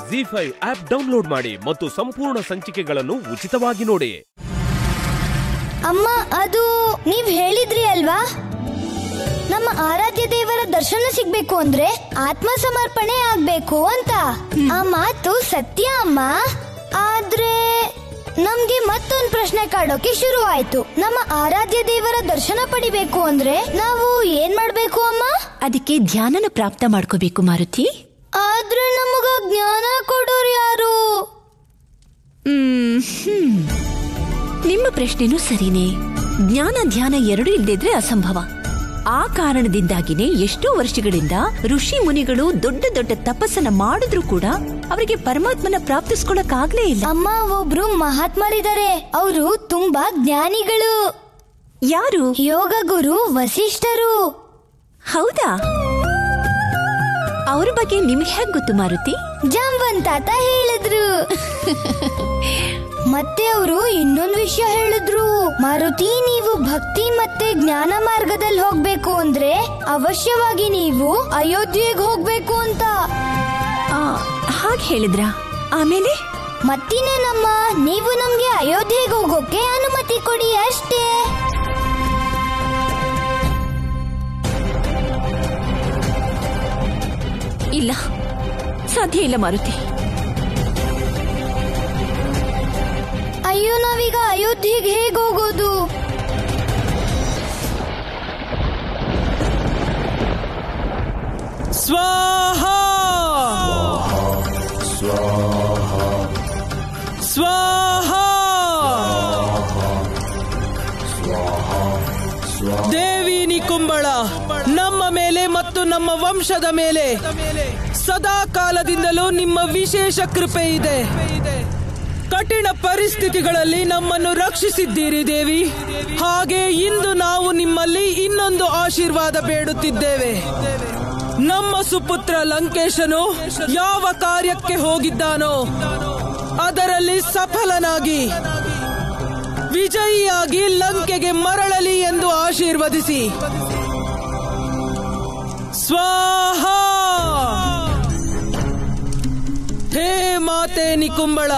G five app download ಮಾಡಿ ಮತ್ತು ಸಂಪೂರ್ಣ ಸಂಚಿಕೆಗಳನ್ನು ಉಚಿತವಾಗಿ ನೋಡಿ ಅಮ್ಮ ಅದು ನೀವ್ ಹೇಳಿದ್ರಿ ಅಲ್ವಾ ನಮ್ಮ ಆರಾಧ್ಯ ದೇವರ ದರ್ಶನ ಸಿಗ್ಬೇಕು ಅಂದ್ರೆ ಆತ್ಮ ಸಮರ್ಪಣೆ ಆಗ್ಬೇಕು ಅಂತ ಆ ಮಾತು ಸತ್ಯ ಅಮ್ಮ ಆದ್ರೆ ನಮ್ಗೆ ಮತ್ತೊಂದ್ ಪ್ರಶ್ನೆ ಕಾಡೋಕೆ ಶುರು ಆಯ್ತು ನಮ್ಮ ಆರಾಧ್ಯ ದೇವರ ದರ್ಶನ ಪಡಿಬೇಕು ಅಂದ್ರೆ ನಾವು ಏನ್ ಮಾಡ್ಬೇಕು ಅಮ್ಮ ಅದಕ್ಕೆ ಧ್ಯಾನನ ಪ್ರಾಪ್ತ ಮಾಡ್ಕೋಬೇಕು ಮಾರುತಿ ಆದ್ರೆ ನಮಗ ಜ್ಞಾನ ಕೊಡೋರು ಯಾರು ಮ್, ಹ್ಮ್. ನಿಮ್ಮ ಪ್ರಶ್ನೆನೂ ಸರಿನೇ ಜ್ಞಾನ ಧ್ಯಾನ ಎರಡೂ ಇಲ್ದಿದ್ರೆ ಅಸಂಭವ ಆ ಕಾರಣದಿಂದಾಗಿನೇ ಎಷ್ಟೋ ವರ್ಷಗಳಿಂದ ಋಷಿ ಮುನಿಗಳು ದೊಡ್ಡ ದೊಡ್ಡ ತಪಸ್ಸನ್ನ ಮಾಡಿದ್ರು ಕೂಡ ಅವರಿಗೆ ಪರಮಾತ್ಮನ ಪ್ರಾಪ್ತಿಸ್ಕೊಳಕ್ಕಾಗ್ಲೇ ಇಲ್ಲ ಅಮ್ಮ ಒಬ್ರು ಮಹಾತ್ಮರಿದ್ದಾರೆ ಅವರು ತುಂಬಾ ಜ್ಞಾನಿಗಳು ಯಾರು ಯೋಗ ಗುರು ವಸಿಷ್ಠರು ಹೌದಾ ಅವ್ರ ಬಗ್ಗೆ ನಿಮ್ಗೆ ಹೇಗ್ ಗೊತ್ತು ಮಾರುತಿ ಜಾಂಬಂತಾತ ಹೇಳಿದ್ರು ಮತ್ತೆ ಅವರು ಇನ್ನೊಂದು ವಿಷಯ ಹೇಳಿದ್ರು ಮಾರುತಿ ನೀವು ಭಕ್ತಿ ಮತ್ತೆ ಜ್ಞಾನ ಮಾರ್ಗದಲ್ಲಿ ಹೋಗ್ಬೇಕು ಅಂದ್ರೆ ಅವಶ್ಯವಾಗಿ ನೀವು ಅಯೋಧ್ಯೆಗೆ ಹೋಗ್ಬೇಕು ಅಂತ ಆ, ಹಾಗ್ ಹೇಳಿದ್ರ ಆಮೇಲೆ ಮತ್ತಿನೇನಮ್ಮ ನೀವು ನಮ್ಗೆ ಅಯೋಧ್ಯೆಗೆ ಹೋಗೋಕೆ ಅನುಮತಿ ಕೊಡಿ ಅಷ್ಟೇ ಇಲ್ಲ ಸಾಧ್ಯ ಇಲ್ಲ ಮಾರುತಿ ಅಯ್ಯೋ ನಾವೀಗ ಅಯೋಧ್ಯೆಗೆ ಹೇಗೆ ಹೋಗೋದು ಸ್ವಾಹ ಸ್ವಾಹ ದೇವಿ ನಿಕುಂಬಳ ನಮ್ಮ ಮೇಲೆ ಮತ್ತು ನಮ್ಮ ವಂಶದ ಮೇಲೆ ಸದಾ ಕಾಲದಿಂದಲೂ ನಿಮ್ಮ ವಿಶೇಷ ಕೃಪೆ ಇದೆ ಕಠಿಣ ಪರಿಸ್ಥಿತಿಗಳಲ್ಲಿ ನಮ್ಮನ್ನು ರಕ್ಷಿಸಿದ್ದೀರಿ ದೇವಿ ಹಾಗೆ ಇಂದು ನಾವು ನಿಮ್ಮಲ್ಲಿ ಇನ್ನೊಂದು ಆಶೀರ್ವಾದ ಬೇಡುತ್ತಿದ್ದೇವೆ ನಮ್ಮ ಸುಪುತ್ರ ಲಂಕೇಶನು ಯಾವ ಕಾರ್ಯಕ್ಕೆ ಹೋಗಿದ್ದಾನೋ ಅದರಲ್ಲಿ ಸಫಲನಾಗಿ ವಿಜಯಿಯಾಗಿ ಲಂಕೆಗೆ ಮರಳಲಿ ಎಂದು ಆಶೀರ್ವದಿಸಿ ಸ್ವಾಹ ಹೇ ಮಾತೆ ನಿಕುಂಬಳ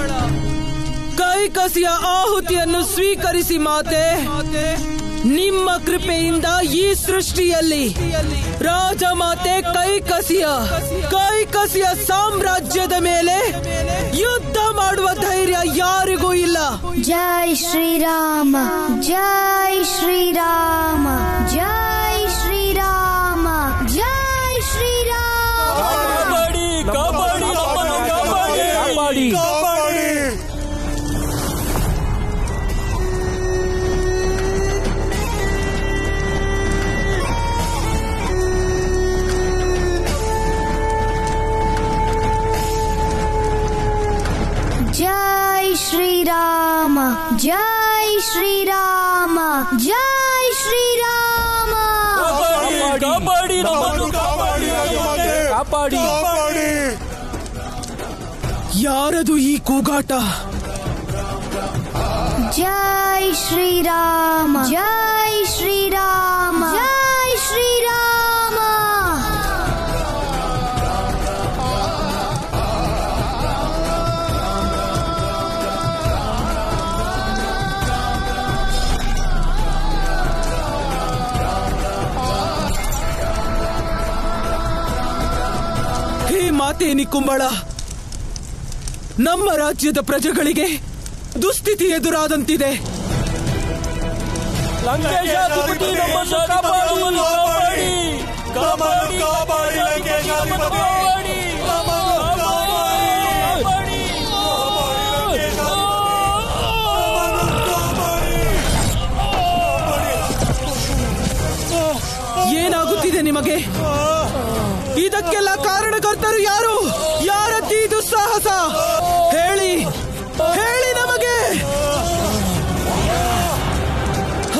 ಕೈಕಸಿಯ ಆಹುತಿಯನ್ನು ಸ್ವೀಕರಿಸಿ ಮಾತೆ ನಿಮ್ಮ ಕೃಪೆಯಿಂದ ಈ ಸೃಷ್ಟಿಯಲ್ಲಿ ರಾಜಮಾತೆ ಕೈಕಸಿಯ ಕೈಕಸಿಯ ಸಾಮ್ರಾಜ್ಯದ ಮೇಲೆ ಯುದ್ಧ ಮಾಡುವ ಧೈರ್ಯ ಯಾರಿಗೂ ಇಲ್ಲ ಜೈ ಶ್ರೀರಾಮ ಜೈ ಶ್ರೀರಾಮ ಜೈ ಶ್ರೀರಾಮ ಜೈ ಶ್ರೀರಾಮ ಜೈ ಶ್ರೀರಾಮ ಜೈ ಶ್ರೀರಾಮ ಜೈ ಶ್ರೀರಾಮ ಯಾರದು ಈ ಕೂಗಾಟ ಜೈ ಶ್ರೀರಾಮ ಜೈ ಶ್ರೀರಾಮ ಜೈ ಶ್ರೀರಾಮ ಹೇ ಮಾತೆ ನಿಕುಂಬಳ ನಮ್ಮ ರಾಜ್ಯದ ಪ್ರಜೆಗಳಿಗೆ ದುಸ್ಥಿತಿ ಎದುರಾದಂತಿದೆ ಏನಾಗುತ್ತಿದೆ ನಿಮಗೆ ಇದಕ್ಕೆಲ್ಲ ಕಾರಣಕರ್ತರು ಯಾರು ಯಾರತ್ತಿ ಇದು ಸಾಹಸ ಹೇಳಿ ಹೇಳಿ ನಮಗೆ ಹ?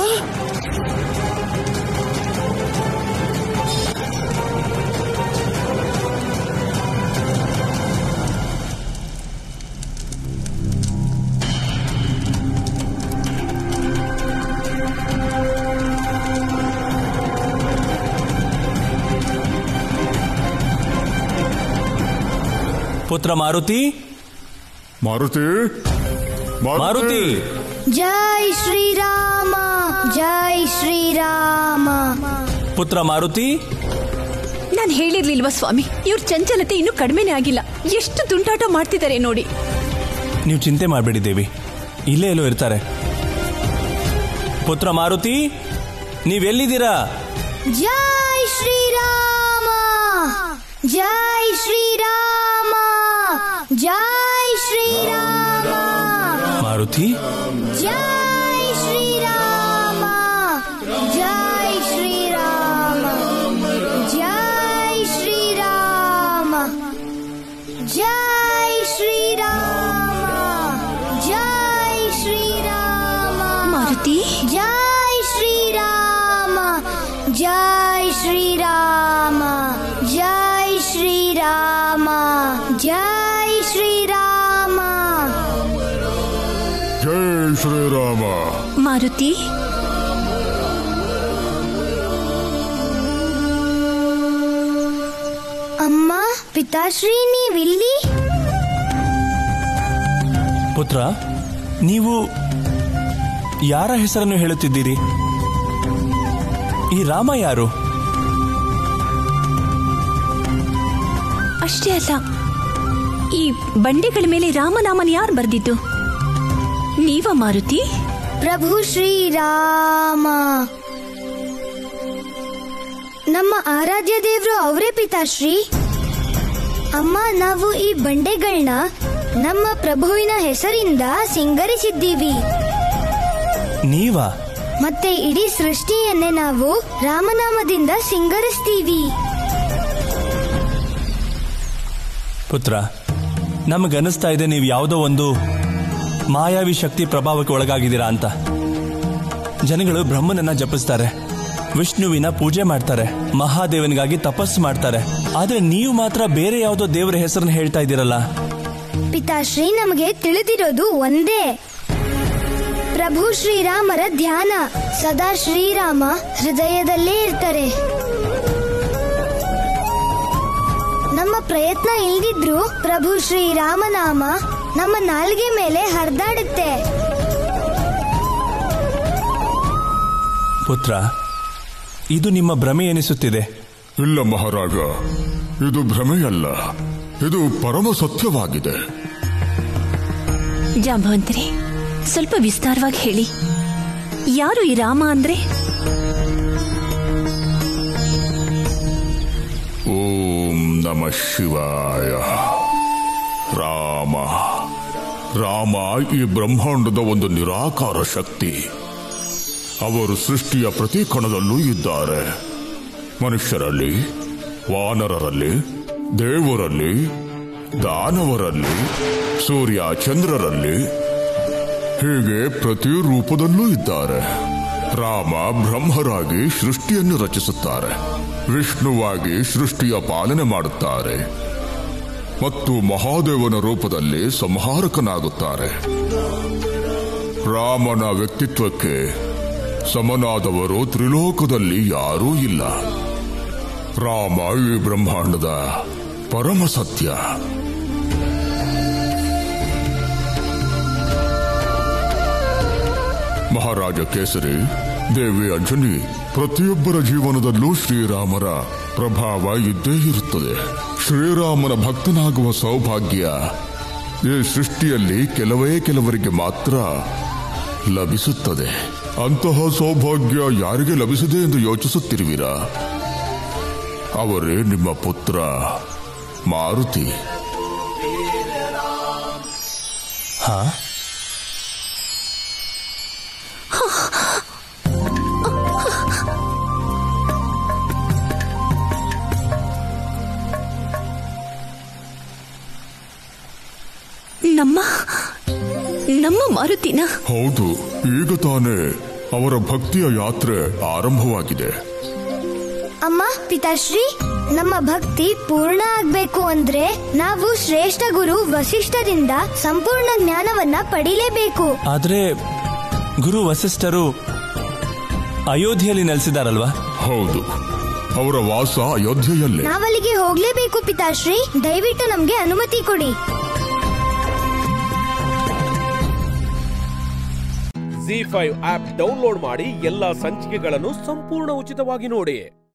ಪುತ್ರ ಮಾರುತಿ ಮಾರುತಿ ಮಾರುತಿ ಜೈ ಶ್ರೀರಾಮ ಜೈ ಶ್ರೀರಾಮ ಪುತ್ರ ಮಾರುತಿ ನಾನು ಹೇಳಿರ್ಲಿಲ್ವಾ ಸ್ವಾಮಿ ಇವ್ರ ಚಂಚಲತೆ ಇನ್ನೂ ಕಡಿಮೆನೇ ಆಗಿಲ್ಲ ಎಷ್ಟು ತುಂಟಾಟ ಮಾಡ್ತಿದ್ದಾರೆ ನೋಡಿ ನೀವು ಚಿಂತೆ ಮಾಡಬೇಡಿ ದೇವಿ ಇಲ್ಲೇ ಎಲ್ಲೋ ಇರ್ತಾರೆ ಪುತ್ರ ಮಾರುತಿ ನೀವೆಲ್ಲಿದ್ದೀರಾ ಜೈ ಶ್ರೀರಾಮ ಜೈ ಶ್ರೀರಾಮ ಜೈ ಶ್ರೀರಾಮ ಮಾರುತಿ ಜೈ ಶ್ರೀರಾಮ ಜೈ ಶ್ರೀರಾಮ ಜೈ ಶ್ರೀರಾಮ ಜೈ ಶ್ರೀರಾಮ ಜೈ ಶ್ರೀರಾಮ ಮಾರುತಿ ಜೈ ಶ್ರೀರಾಮ ಜೈ ಶ್ರೀರಾಮ ಜೈ ಶ್ರೀರಾಮ ಜೈ ಶ್ರೀರಾಮ ಜೈ ಶ್ರೀರಾಮ ಮಾರುತಿ ಅಮ್ಮ ಪಿತಾಶ್ರೀ ನೀವಿಲ್ಲಿ ಪುತ್ರ ನೀವು ಯಾರ ಹೆಸರನ್ನು ಹೇಳುತ್ತಿದ್ದೀರಿ ಈ ರಾಮ ಯಾರು ಅಷ್ಟೇ ಅಲ್ಲ ಈ ಬಂಡೆಗಳ ಮೇಲೆ ರಾಮನಾಮನ ಯಾರು ಬರ್ದಿದ್ದು ನೀವ ಮಾರುತಿ ಪ್ರಭು ಶ್ರೀರಾಮ ನಮ್ಮ ಆರಾಧ್ಯ ದೇವ್ರು ಅವರೇ ಪಿತಾಶ್ರೀ ಅಮ್ಮ ನಾವು ಈ ಬಂಡೆಗಳನ್ನ ನಮ್ಮ ಪ್ರಭುವಿನ ಹೆಸರಿಂದ ಸಿಂಗರಿಸಿದ್ದೀವಿ ನೀವಾ ಮತ್ತೆ ಇಡೀ ಸೃಷ್ಟಿಯನ್ನೇ ನಾವು ರಾಮನಾಮದಿಂದ ಸಿಂಗರಿಸ್ತೀವಿ ಪುತ್ರ ನಮಗನ್ನಿಸ್ತಾ ಇದೆ ನೀವು ಯಾವುದೋ ಒಂದು ಮಾಯಾವಿ ಶಕ್ತಿ ಪ್ರಭಾವಕ್ಕೆ ಒಳಗಾಗಿದ್ದೀರಾ ಅಂತ ಜನಗಳು ಬ್ರಹ್ಮನನ್ನ ಜಪಿಸ್ತಾರೆ ವಿಷ್ಣುವಿನ ಪೂಜೆ ಮಾಡ್ತಾರೆ ಮಹಾದೇವನಿಗಾಗಿ ತಪಸ್ಸು ಮಾಡ್ತಾರೆ ಆದ್ರೆ ನೀವು ಮಾತ್ರ ಬೇರೆ ಯಾವುದೋ ದೇವರ ಹೆಸರನ್ನ ಹೇಳ್ತಾ ಇದ್ದೀರಲ್ಲ ಪಿತಾಶ್ರೀ ನಮಗೆ ತಿಳಿದಿರೋದು ಒಂದೇ ಪ್ರಭು ಶ್ರೀರಾಮರ ಧ್ಯಾನ ಸದಾ ಶ್ರೀರಾಮ ಹೃದಯದಲ್ಲೇ ಇರ್ತಾರೆ ನಮ್ಮ ಪ್ರಯತ್ನ ಇಲ್ದಿದ್ರು ಪ್ರಭು ಶ್ರೀರಾಮನಾಮ ನಮ್ಮ ನಾಲ್ಗೆ ಮೇಲೆ ಹರಿದಾಡುತ್ತೆ ಪುತ್ರ ಇದು ನಿಮ್ಮ ಭ್ರಮೆ ಎನಿಸುತ್ತಿದೆ ಇಲ್ಲ ಮಹಾರಾಜ ಇದು ಭ್ರಮೆಯಲ್ಲ ಇದು ಪರಮ ಸತ್ಯವಾಗಿದೆ ಜಾಂಬವಂತರಿ ಸ್ವಲ್ಪ ವಿಸ್ತಾರವಾಗಿ ಹೇಳಿ ಯಾರು ಈ ರಾಮ ಅಂದ್ರೆ ಓಂ ನಮ ಶಿವಾಯ ರಾಮ ರಾಮ ಈ ಬ್ರಹ್ಮಾಂಡದ ಒಂದು ನಿರಾಕಾರ ಶಕ್ತಿ ಅವರು ಸೃಷ್ಟಿಯ ಪ್ರತಿ ಕಣದಲ್ಲೂ ಇದ್ದಾರೆ ಮನುಷ್ಯರಲ್ಲಿ ವಾನರರಲ್ಲಿ ದೇವರಲ್ಲಿ ದಾನವರಲ್ಲಿ ಸೂರ್ಯ ಚಂದ್ರರಲ್ಲಿ ಹೀಗೆ ಪ್ರತಿ ರೂಪದಲ್ಲೂ ಇದ್ದಾರೆ ರಾಮ ಬ್ರಹ್ಮರಾಗಿ ಸೃಷ್ಟಿಯನ್ನು ರಚಿಸುತ್ತಾರೆ ವಿಷ್ಣುವಾಗಿ ಸೃಷ್ಟಿಯ ಪಾಲನೆ ಮಾಡುತ್ತಾರೆ ಮತ್ತು ಮಹಾದೇವನ ರೂಪದಲ್ಲಿ ಸಂಹಾರಕನಾಗುತ್ತಾರೆ ರಾಮನ ವ್ಯಕ್ತಿತ್ವಕ್ಕೆ ಸಮನಾದವರು ತ್ರಿಲೋಕದಲ್ಲಿ ಯಾರೂ ಇಲ್ಲ ರಾಮ ಈ ಬ್ರಹ್ಮಾಂಡದ ಪರಮ ಸತ್ಯ ಮಹಾರಾಜ ಕೇಸರಿ ದೇವಿ ಅಂಜನಿ ಪ್ರತಿಯೊಬ್ಬರ ಜೀವನದಲ್ಲೂ ಶ್ರೀರಾಮರ ಪ್ರಭಾವ ಇದ್ದೇ ಇರುತ್ತದೆ ಶ್ರೀರಾಮನ ಭಕ್ತನಾಗುವ ಸೌಭಾಗ್ಯ ಈ ಸೃಷ್ಟಿಯಲ್ಲಿ ಕೆಲವೇ ಕೆಲವರಿಗೆ ಮಾತ್ರ ಲಭಿಸುತ್ತದೆ ಅಂತಹ ಸೌಭಾಗ್ಯ ಯಾರಿಗೆ ಲಭಿಸಿದೆ ಎಂದು ಯೋಚಿಸುತ್ತಿರುವಿರಾ ಅವರೇ ನಿಮ್ಮ ಪುತ್ರ ಮಾರುತಿ ಹಾ ನಮ್ಮ ನಮ್ಮ ಮಾರುತಿನ ಹೌದು ಈಗ ತಾನೇ ಅವರ ಭಕ್ತಿಯ ಯಾತ್ರೆ ಆರಂಭವಾಗಿದೆ ಅಮ್ಮ ಪಿತಾಶ್ರೀ ನಮ್ಮ ಭಕ್ತಿ ಪೂರ್ಣ ಆಗ್ಬೇಕು ಅಂದ್ರೆ ನಾವು ಶ್ರೇಷ್ಠ ಗುರು ವಸಿಷ್ಠರಿಂದ ಸಂಪೂರ್ಣ ಜ್ಞಾನವನ್ನ ಪಡಿಲೇಬೇಕು ಆದ್ರೆ ಗುರು ವಸಿಷ್ಠರು ಅಯೋಧ್ಯೆಯಲ್ಲಿ ನೆಲೆಸಿದಾರಲ್ವಾ ಹೌದು ಅವರ ವಾಸ ಅಯೋಧ್ಯೆಯಲ್ಲೇ ನಾವಲ್ಲಿಗೆ ಹೋಗ್ಲೇಬೇಕು ಪಿತಾಶ್ರೀ ದಯವಿಟ್ಟು ನಮ್ಗೆ ಅನುಮತಿ ಕೊಡಿ ಜಿ ಫೈವ್ ಆಪ್ ಡೌನ್ಲೋಡ್ ಮಾಡಿ ಎಲ್ಲಾ ಸಂಚಿಕೆಗಳನ್ನು ಸಂಪೂರ್ಣ ಉಚಿತವಾಗಿ ನೋಡಿ